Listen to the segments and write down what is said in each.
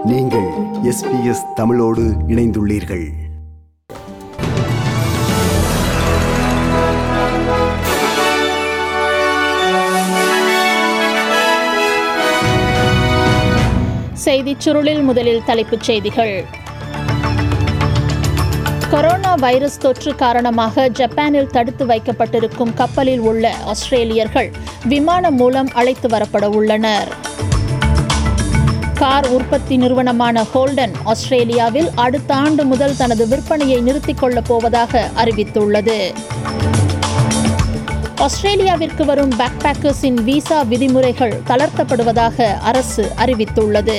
நீங்கள் எஸ்பிஎஸ் தமிழோடு இணைந்துள்ளீர்கள் செய்திச் சுருளில் முதலில் தலைப்புச் செய்திகள் கொரோனா வைரஸ் தொற்று காரணமாக ஜப்பானில் தடுத்து வைக்கப்பட்டிருக்கும் கப்பலில் உள்ள ஆஸ்திரேலியர்கள் விமானம் மூலம் அழைத்து வரப்பட உள்ளனர் கார் உற்பத்தி நிறுவனமான ஹோல்டன் ஆஸ்திரேலியாவில் அடுத்த ஆண்டு முதல் தனது விற்பனையை நிறுத்திக் கொள்ளப் போவதாக அறிவித்துள்ளது ஆஸ்திரேலியாவிற்கு வரும் பேக்பேக்கர்ஸின் விசா விதிமுறைகள் தளர்த்தப்படுவதாக அரசு அறிவித்துள்ளது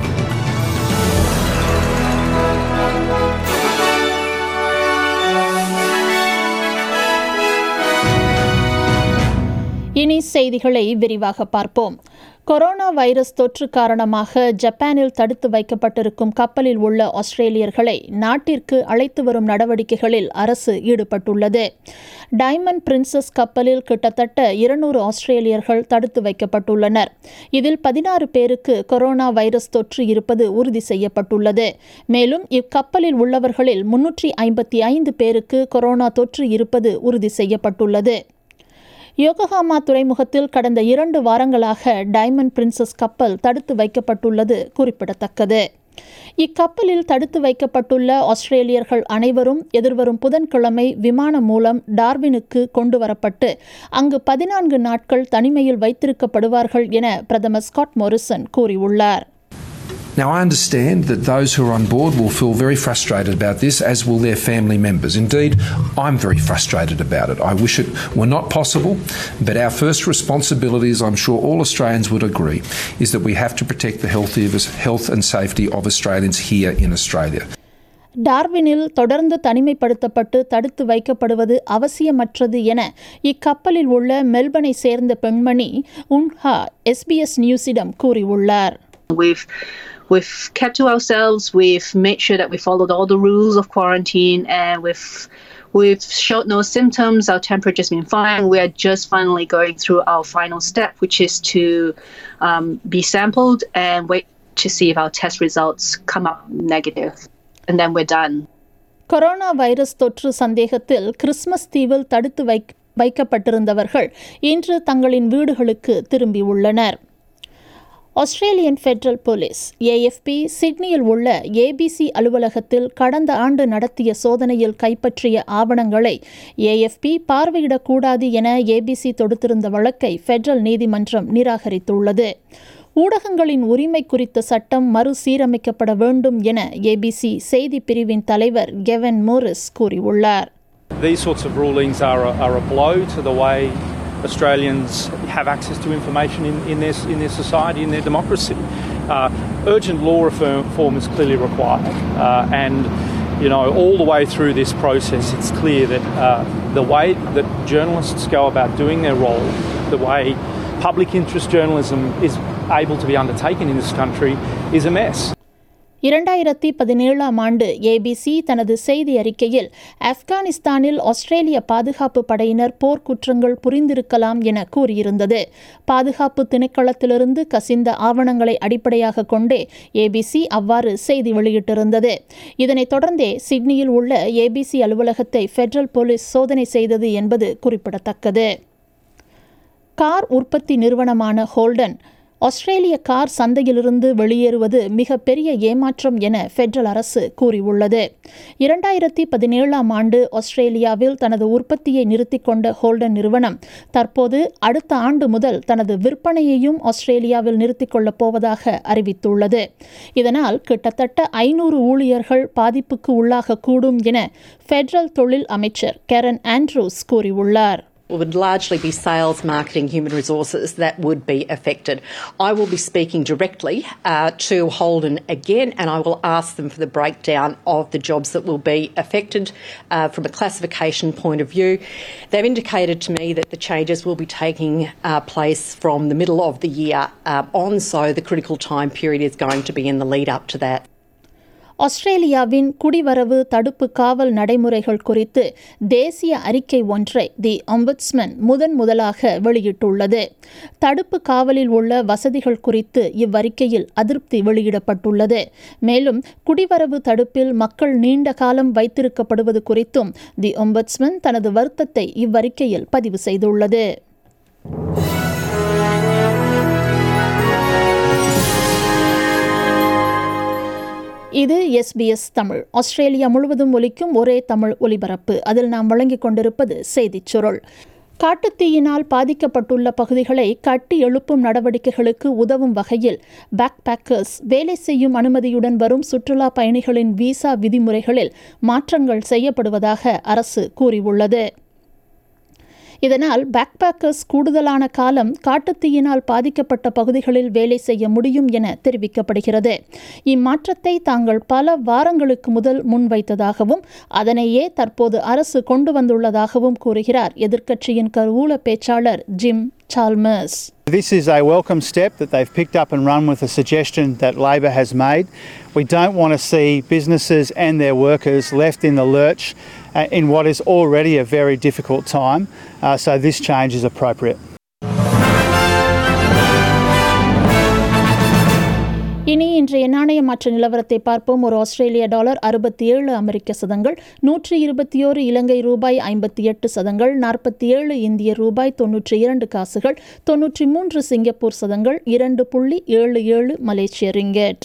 இனி செய்திகளை விரிவாக பார்ப்போம் கொரோனா வைரஸ் தொற்று காரணமாக ஜப்பானில் தடுத்து வைக்கப்பட்டிருக்கும் கப்பலில் உள்ள ஆஸ்திரேலியர்களை நாட்டிற்கு அழைத்து வரும் நடவடிக்கைகளில் அரசு ஈடுபட்டுள்ளது டைமண்ட் பிரின்சஸ் கப்பலில் கிட்டத்தட்ட இருநூறு ஆஸ்திரேலியர்கள் தடுத்து வைக்கப்பட்டுள்ளனர் இதில் பதினாறு பேருக்கு கொரோனா வைரஸ் தொற்று இருப்பது உறுதி செய்யப்பட்டுள்ளது மேலும் இக்கப்பலில் உள்ளவர்களில் முன்னூற்றி ஐம்பத்தி ஐந்து பேருக்கு கொரோனா தொற்று இருப்பது உறுதி செய்யப்பட்டுள்ளது யோகோஹாமா துறைமுகத்தில் கடந்த இரண்டு வாரங்களாக டைமண்ட் பிரின்சஸ் கப்பல் தடுத்து வைக்கப்பட்டுள்ளது குறிப்பிடத்தக்கது இக்கப்பலில் தடுத்து வைக்கப்பட்டுள்ள ஆஸ்திரேலியர்கள் அனைவரும் எதிர்வரும் புதன்கிழமை விமானம் மூலம் டார்வினுக்கு கொண்டு வரப்பட்டு அங்கு பதினான்கு நாட்கள் தனிமையில் வைத்திருக்கப்படுவார்கள் என பிரதமர் ஸ்காட் மோரிசன் கூறியுள்ளார் Now, I understand that those who are on board will feel very frustrated about this, as will their family members. Indeed, I'm very frustrated about it. I wish it were not possible, but our first responsibility, as I'm sure all Australians would agree, is that we have to protect the health, of, health and safety of Australians here in Australia. டார்வினில் தொடர்ந்து தனிமைப்படுத்தப்பட்டு தடுத்து வைக்கப்படுவது அவசியமற்றது என இக்கப்பலில் உள்ள மெல்பனை சேர்ந்த பெண்மணி உன்ஹா SBS நியூஸிடம் கூறியுள்ளார் We've we've kept to ourselves. We've made sure that we followed all the rules of quarantine, and we've we've showed no symptoms. Our temperature's been fine. We are just finally going through our final step, which is to um, be sampled and wait to see if our test results come up negative, and then we're done. Corona virus தொற்று சந்தேகத்தில் Christmas தீவில் தடுத்து வைக் வைக்கப்பட்டிருந்தவர்கள் இன்று தங்களின் வீடுகளுக்கு திரும்பியுள்ளனர் Australian Federal Police AFP சிட்னியில் உள்ள ஏபிசி அலுவலகத்தில் கடந்த ஆண்டு நடத்திய சோதனையில் கைப்பற்றிய ஆவணங்களை ஏஎஃப்பி பார்வையிடக்கூடாது என ஏபிசி தொடுத்திருந்த வழக்கை ஃபெடரல் நீதிமன்றம் நிராகரித்துள்ளது ஊடகங்களின் உரிமை குறித்த சட்டம் மறுசீரமைக்கப்பட வேண்டும் என ஏபிசி செய்தி பிரிவின் தலைவர் கெவன் மோரிஸ் கூறியுள்ளார் These sorts of rulings are a, are a blow to the way Australians have access to information in, in, their, in their society, in their democracy. Uh, urgent law reform is clearly required, uh, and you know, all the way through this process, it's clear that uh, the way that journalists go about doing their role, the way public interest journalism is able to be undertaken in this country, is a mess. இரண்டாயிரத்தி பதினேழாம் ஆண்டு ABC தனது செய்தி அறிக்கையில் ஆப்கானிஸ்தானில் ஆஸ்திரேலிய பாதுகாப்பு படையினர் போர்க்குற்றங்கள் புரிந்திருக்கலாம் என கூறியிருந்தது பாதுகாப்பு திணைக்களத்திலிருந்து கசிந்த ஆவணங்களை அடிப்படையாக கொண்டே ஏபிசி அவ்வாறு செய்தி வெளியிட்டிருந்தது இதனைத் தொடர்ந்தே சிட்னியில் உள்ள ஏபிசி அலுவலகத்தை ஃபெடரல் போலீஸ் சோதனை செய்தது என்பது குறிப்பிடத்தக்கது கார் உற்பத்தி நிறுவனமான ஹோல்டன் ஆஸ்திரேலிய கார் சந்தையிலிருந்து வெளியேறுவது மிகப்பெரிய ஏமாற்றம் என ஃபெடரல் அரசு கூறியுள்ளது இரண்டாயிரத்தி பதினேழாம் ஆண்டு ஆஸ்திரேலியாவில் தனது உற்பத்தியை நிறுத்திக் கொண்ட ஹோல்டன் நிறுவனம் தற்போது அடுத்த ஆண்டு முதல் தனது விற்பனையையும் ஆஸ்திரேலியாவில் நிறுத்திக் கொள்ளப் போவதாக அறிவித்துள்ளது இதனால் கிட்டத்தட்ட ஐநூறு ஊழியர்கள் பாதிப்புக்கு உள்ளாகக்கூடும் என ஃபெடரல் தொழில் அமைச்சர் கெரன் ஆண்ட்ரூஸ் கூறியுள்ளார் would largely be sales, marketing, human resources that would be affected. I will be speaking directly uh, to Holden again and I will ask them for the breakdown of the jobs that will be affected uh, from a classification point of view. They've indicated to me that the changes will be taking uh, place from the middle of the year on, so the critical time period is going to be in the lead up to that. ஆஸ்திரேலியாவின் குடிவரவு தடுப்பு காவல் நடைமுறைகள் குறித்து தேசிய அறிக்கை ஒன்றை தி ombudsman முதன் முதலாக வெளியிட்டுள்ளது தடுப்பு காவலில் உள்ள வசதிகள் குறித்து இவ்வறிக்கையில் அதிருப்தி வெளியிடப்பட்டுள்ளது மேலும் குடிவரவு தடுப்பில் மக்கள் நீண்ட காலம் வைத்திருக்கப்படுவது குறித்தும் தி ஒம்பட்ஸ்மன் தனது வருத்தத்தை இவ்வறிக்கையில் பதிவு செய்துள்ளது இது எஸ்பிஎஸ் தமிழ் ஆஸ்திரேலியா முழுவதும் ஒலிக்கும் ஒரே தமிழ் ஒலிபரப்பு அதில் நாம் வழங்கிக் கொண்டிருப்பது செய்திச் சுருள் காட்டுத்தீயினால் பாதிக்கப்பட்டுள்ள பகுதிகளை கட்டி எழுப்பும் நடவடிக்கைகளுக்கு உதவும் வகையில் பேக் பேக்கர்ஸ் வேலை செய்யும் அனுமதியுடன் வரும் சுற்றுலா பயணிகளின் விசா விதிமுறைகளில் மாற்றங்கள் செய்யப்படுவதாக அரசு கூறியுள்ளது இதனால் பேக்பேக்கர்ஸ் கூடுதலான காலம் காட்டுத்தீயினால் பாதிக்கப்பட்ட பகுதிகளில் வேலை செய்ய முடியும் என தெரிவிக்கப்படுகிறது இம்மாற்றத்தை தாங்கள் பல வாரங்களுக்கு முதல் முன்வைத்ததாகவும் அதனையே தற்போது அரசு கொண்டு வந்துள்ளதாகவும் கூறுகிறார் எதிர்க்கட்சியின் கருவூல பேச்சாளர் Jim Chalmers This is a welcome step that they've picked up and run with a suggestion that Labor has made. We don't want to see businesses and their workers left in the lurch uh, in what is already a very difficult time, uh, so this change is appropriate. இனி இன்றைய நாணய மாற்ற நிலவரத்தை பார்ப்போம் ஒரு ஆஸ்திரேலிய dollar அறுபத்தி ஏழு அமெரிக்க சதங்கள் நூற்றி இருபத்தி ஓரு இலங்கை ரூபாய் ஐம்பத்தி எட்டு சதங்கள் நாற்பத்தி ஏழு இந்திய ரூபாய் தொன்னூற்றி இரண்டு காசுகள் தொன்னூற்றி மூன்று சிங்கப்பூர் சதங்கள் இரண்டு புள்ளி ஏழு ஏழு மலேசிய ரிங்கெட்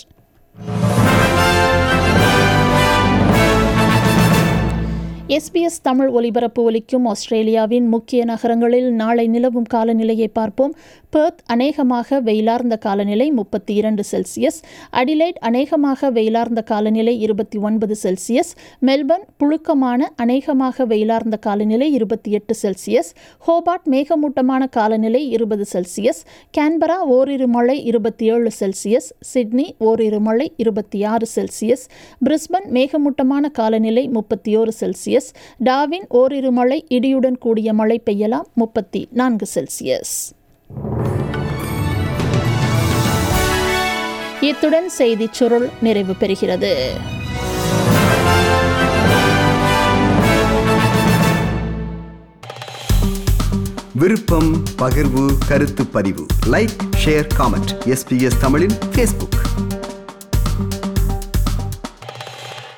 எஸ்பிஎஸ் தமிழ் ஒலிபரப்பு ஒலிக்கும் ஆஸ்திரேலியாவின் முக்கிய நகரங்களில் நாளை நிலவும் காலநிலையை பார்ப்போம் பெர்த் அநேகமாக வெயிலார்ந்த காலநிலை முப்பத்தி இரண்டு செல்சியஸ் அடிலைட் அநேகமாக வெயிலார்ந்த காலநிலை இருபத்தி ஒன்பது செல்சியஸ் மெல்பர்ன் புழுக்கமான அநேகமாக வெயிலார்ந்த காலநிலை இருபத்தி எட்டு செல்சியஸ் ஹோபார்ட் மேகமூட்டமான காலநிலை இருபது செல்சியஸ் கேன்பரா ஓரிரு மழை இருபத்தி ஏழு செல்சியஸ் சிட்னி ஓரிரு மழை இருபத்தி ஆறு செல்சியஸ் பிரிஸ்பன் மேகமூட்டமான காலநிலை முப்பத்தி ஓரு செல்சியஸ் டாவின் ஓரிரு மழை இடியுடன் கூடிய மழை பெய்யலாம் முப்பத்தி நான்கு செல்சியஸ் இத்துடன் செய்திச் சுருள் நிறைவு பெறுகிறது விருப்பம் பகிர்வு கருத்து பதிவு லைக் ஷேர் காமெண்ட் எஸ்பிஎஸ் தமிழின் ஃபேஸ்புக்